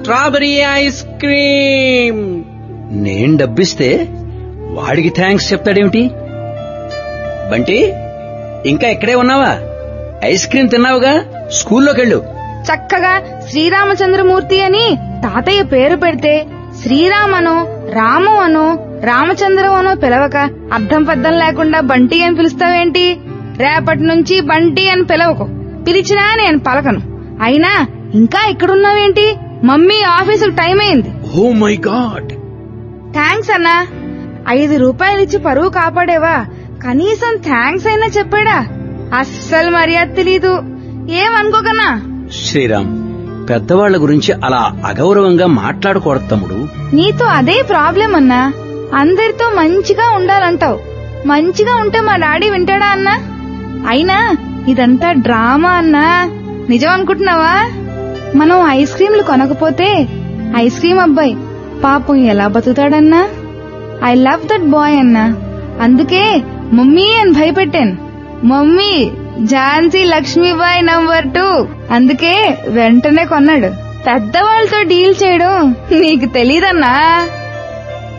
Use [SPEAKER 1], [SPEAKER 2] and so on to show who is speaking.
[SPEAKER 1] strawberry ice cream
[SPEAKER 2] నేను డబ్బిస్తే వాడికి thanks చెప్తాడేమిటి Bunty ఇంకా ఇక్కడే ఉన్నావా ఐస్ క్రీమ్ తిన్నావుగా స్కూల్లోకెళ్ళు
[SPEAKER 3] చక్కగా శ్రీరామచంద్రమూర్తి అని తాతయ్య పేరు పెడితే శ్రీరామనో రాము అనో రామచంద్రం అనో పిలవక అర్థం పద్దం లేకుండా బంటి అని పిలుస్తావేంటి రేపటి నుంచి బంటి అని పిలవకు పిలిచినా నేను పలకను అయినా ఇంకా ఇక్కడున్నావేంటి మమ్మీ ఆఫీసుకు టైం అయింది
[SPEAKER 1] ఓ మై గాడ్
[SPEAKER 3] థ్యాంక్స్ అన్నా ఐదు రూపాయలిచ్చి పరువు కాపాడేవా కనీసం థ్యాంక్స్ అయినా చెప్పాడా అస్సలు మర్యాద తెలీదు ఏమనుకోకన్నా
[SPEAKER 2] శ్రీరామ్ పెద్దవాళ్ల గురించి అలా అగౌరవంగా మాట్లాడకూడదు తమ్ముడు
[SPEAKER 3] నీతో అదే ప్రాబ్లం అన్నా అందరితో మంచిగా ఉండాలంటావు మంచిగా ఉంటే మా డాడీ వింటాడా అన్నా అయినా ఇదంతా డ్రామా అన్నా నిజం అనుకుంటున్నావా మనం ఐస్ క్రీంలు కొనకపోతే ఐస్ క్రీం అబ్బాయి పాపం ఎలా బతుకుతాడన్నా ఐ లవ్ దట్ బాయ్ అన్నా అందుకే మమ్మీ అని భయపెట్టాను mummy Jhansi Lakshmibai number two అందుకే వెంటనే కొన్నాడు పెద్దవాళ్ళతో డీల్ చేయడం నీకు తెలీదన్నా